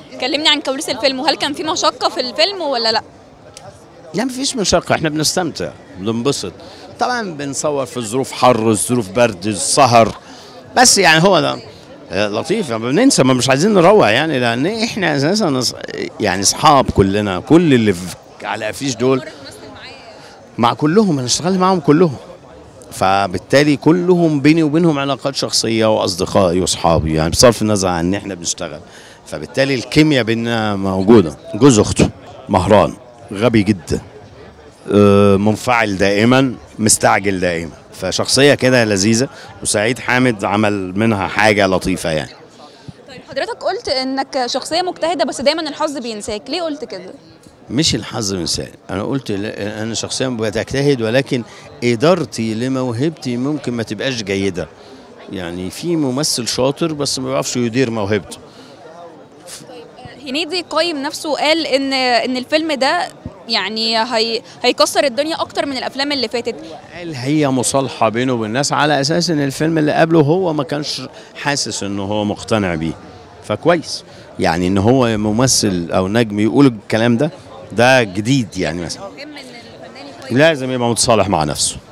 كلمني عن كواليس الفيلم وهل كان في مشقه في الفيلم ولا لا لا مفيش مشقة احنا بنستمتع بننبسط طبعا بنصور في ظروف حر ظروف برد السهر بس يعني هو ده آه، لطيف يعني بننسى ما مش عايزين نروح يعني لان احنا اساسا أص- يعني اصحاب كلنا كل اللي في على افيش دول مع كلهم انا اشتغلت معاهم كلهم فبالتالي كلهم بيني وبينهم علاقات شخصيه واصدقائي واصحابي يعني بصرف النظر عن ان احنا بنشتغل فبالتالي الكيمياء بينا موجوده جوز اخته مهران غبي جدا آه، منفعل دائما مستعجل دائما فشخصيه كده لذيذه وسعيد حامد عمل منها حاجه لطيفه يعني طيب حضرتك قلت انك شخصيه مجتهده بس دايما الحظ بينساك ليه قلت كده مش الحظ مثال انا قلت لا- انا شخصيا بتجتهد ولكن ادارتي لموهبتي ممكن ما تبقاش جيده يعني في ممثل شاطر بس ما بيعرفش يدير موهبته هنيدي قايم نفسه وقال ان ان الفيلم ده يعني هي هيكسر الدنيا اكتر من الافلام اللي فاتت قال هي مصالحه بينه وبين الناس على اساس ان الفيلم اللي قبله هو ما كانش حاسس انه هو مقتنع بيه فكويس يعني ان هو ممثل او نجم يقول الكلام ده ده جديد يعني مثلا مهم ان الفنان يقيم لازم يبقى متصالح مع نفسه